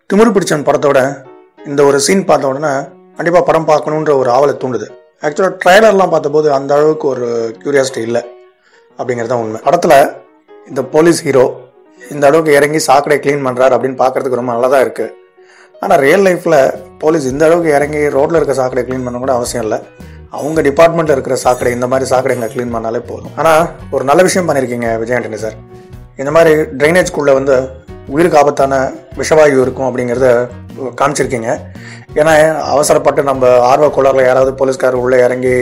திமிரு பிடிச்சன் படத்தோட இந்த ஒரு சீன் பார்த்த உடனே கண்டிப்பாக படம் பார்க்கணுன்ற ஒரு ஆவலை தூண்டுது ஆக்சுவலாக ட்ரைலர்லாம் பார்த்தபோது அந்த அளவுக்கு ஒரு கியூரியாசிட்டி இல்லை அப்படிங்கிறது தான் உண்மை படத்தில் இந்த போலீஸ் ஹீரோ இந்த அளவுக்கு இறங்கி சாக்கடை க்ளீன் பண்ணுறாரு அப்படின்னு பார்க்கறதுக்கு ரொம்ப நல்லதாக இருக்குது ஆனால் ரியல் லைஃப்பில் போலீஸ் இந்த அளவுக்கு இறங்கி ரோட்டில் இருக்க சாக்கடை க்ளீன் பண்ண கூட அவசியம் இல்லை அவங்க டிபார்ட்மெண்ட்டில் இருக்கிற சாக்கடை இந்த மாதிரி சாக்கடைங்களை க்ளீன் பண்ணாலே போதும் ஆனால் ஒரு நல்ல விஷயம் பண்ணியிருக்கீங்க விஜய் ஆண்டனி சார் இந்த மாதிரி ட்ரைனேஜ்குள்ளே வந்து உயிருக்கு ஆபத்தான விஷவாயு இருக்கும் அப்படிங்கிறத காமிச்சிருக்கீங்க ஏன்னா அவசரப்பட்டு நம்ம ஆர்வ கோளாறுல யாராவது போலீஸ்கார் உள்ளே இறங்கி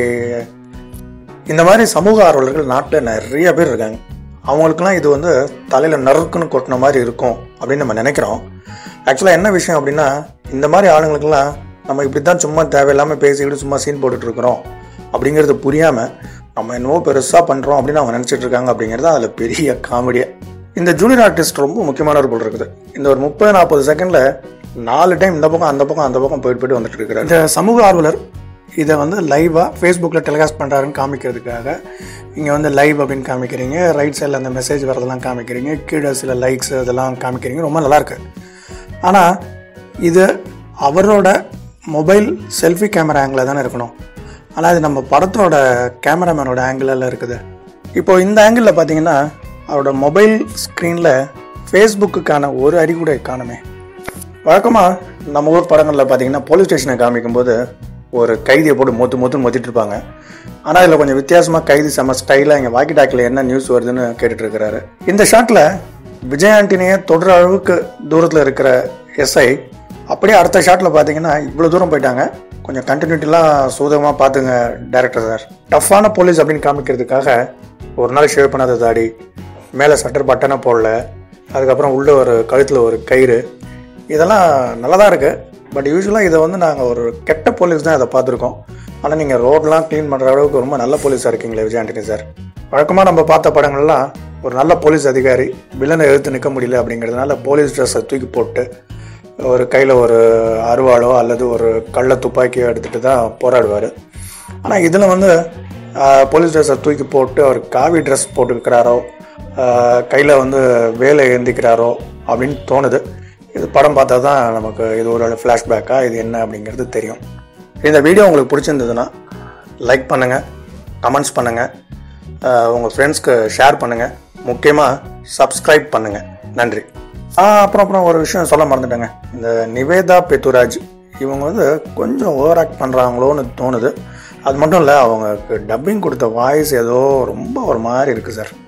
இந்த மாதிரி சமூக ஆர்வலர்கள் நாட்டில் நிறைய பேர் இருக்காங்க அவங்களுக்குலாம் இது வந்து தலையில் நறுக்குன்னு கொட்டின மாதிரி இருக்கும் அப்படின்னு நம்ம நினைக்கிறோம் ஆக்சுவலாக என்ன விஷயம் அப்படின்னா இந்த மாதிரி ஆளுங்களுக்கெல்லாம் நம்ம இப்படி தான் சும்மா தேவையில்லாமல் பேசிக்கிட்டு சும்மா சீன் போட்டுட்டு இருக்கிறோம் அப்படிங்கிறது புரியாமல் நம்ம என்னவோ பெருசாக பண்ணுறோம் அப்படின்னு அவங்க நினச்சிட்டு இருக்காங்க அப்படிங்கிறது அதில் பெரிய காமெடியாக இந்த ஜூனியர் ஆர்டிஸ்ட் ரொம்ப முக்கியமான ஒரு போல் இருக்குது இந்த ஒரு முப்பது நாற்பது செகண்டில் நாலு டைம் இந்த பக்கம் அந்த பக்கம் அந்த பக்கம் போயிட்டு போயிட்டு வந்துட்டு இருக்கிறார் இந்த சமூக ஆர்வலர் இதை வந்து லைவாக ஃபேஸ்புக்கில் டெலிகாஸ்ட் பண்ணுறாருன்னு காமிக்கிறதுக்காக இங்கே வந்து லைவ் அப்படின்னு காமிக்கிறீங்க ரைட் சைடில் அந்த மெசேஜ் வரதெல்லாம் காமிக்கிறீங்க கீழே சில லைக்ஸ் இதெல்லாம் காமிக்கிறீங்க ரொம்ப நல்லாயிருக்கு ஆனால் இது அவரோட மொபைல் செல்ஃபி கேமரா ஆங்கிளில் தானே இருக்கணும் ஆனால் இது நம்ம படத்தோட கேமராமேனோட ஆங்கிளில் இருக்குது இப்போ இந்த ஆங்கிளில் பார்த்தீங்கன்னா அவரோட மொபைல் ஸ்க்ரீனில் ஃபேஸ்புக்குக்கான ஒரு அடி கூட காணுமே வழக்கமாக நம்ம ஊர் படங்களில் பார்த்தீங்கன்னா போலீஸ் ஸ்டேஷனை காமிக்கும்போது ஒரு கைதியை போட்டு மொத்து மொத்து மொத்திட்டு இருப்பாங்க ஆனால் இதில் கொஞ்சம் வித்தியாசமாக கைதி செம்ம ஸ்டைலாக இங்கே வாக்கி டாக்கில் என்ன நியூஸ் வருதுன்னு கேட்டுட்டு இருக்கிறாரு இந்த ஷாட்டில் விஜய் ஆண்டனியை தொடர அளவுக்கு தூரத்தில் இருக்கிற எஸ்ஐ அப்படியே அடுத்த ஷாட்டில் பார்த்தீங்கன்னா இவ்வளோ தூரம் போயிட்டாங்க கொஞ்சம் கண்டினியூட்டிலாம் சூதகமாக பார்த்துங்க டேரக்டர் சார் டஃப்பான போலீஸ் அப்படின்னு காமிக்கிறதுக்காக ஒரு நாள் ஷேவ் பண்ணாத தாடி மேலே சட்டர் பட்டனை போடல அதுக்கப்புறம் உள்ள ஒரு கழுத்தில் ஒரு கயிறு இதெல்லாம் நல்லா தான் இருக்குது பட் யூஸ்வலாக இதை வந்து நாங்கள் ஒரு கெட்ட போலீஸ் தான் இதை பார்த்துருக்கோம் ஆனால் நீங்கள் ரோட்லாம் க்ளீன் பண்ணுற அளவுக்கு ரொம்ப நல்ல போலீஸாக இருக்கீங்களே விஜய் ஆண்டனி சார் வழக்கமாக நம்ம பார்த்த படங்கள்லாம் ஒரு நல்ல போலீஸ் அதிகாரி வில்லனை எதிர்த்து நிற்க முடியல அப்படிங்கிறதுனால போலீஸ் ட்ரெஸ்ஸை தூக்கி போட்டு ஒரு கையில் ஒரு அருவாளோ அல்லது ஒரு கள்ள துப்பாக்கியோ எடுத்துகிட்டு தான் போராடுவார் ஆனால் இதில் வந்து ஆஹ், போலீஸ் ட்ரெஸ்ஸை தூக்கி போட்டு அவர் காவி ட்ரெஸ் போட்டுக்கிறாரோ கையில் வந்து வேலை ஏந்திக்கிறாரோ அப்படின்னு தோணுது இது படம் பார்த்தா தான் நமக்கு இது ஒரு ஃப்ளாஷ்பேக்காக இது என்ன அப்படிங்கிறது தெரியும் இந்த வீடியோ உங்களுக்கு பிடிச்சிருந்ததுன்னா லைக் பண்ணுங்கள் கமெண்ட்ஸ் பண்ணுங்கள் உங்கள் ஃப்ரெண்ட்ஸ்க்கு ஷேர் பண்ணுங்கள் முக்கியமாக சப்ஸ்கிரைப் பண்ணுங்கள் நன்றி ஆ அப்புறம் அப்புறம் ஒரு விஷயம் சொல்ல மறந்துட்டேங்க இந்த நிவேதா பெத்துராஜ் இவங்க வந்து கொஞ்சம் ஓவர் ஆக்ட் பண்ணுறாங்களோன்னு தோணுது அது மட்டும் இல்லை அவங்களுக்கு டப்பிங் கொடுத்த வாய்ஸ் ஏதோ ரொம்ப ஒரு மாதிரி இருக்குது சார்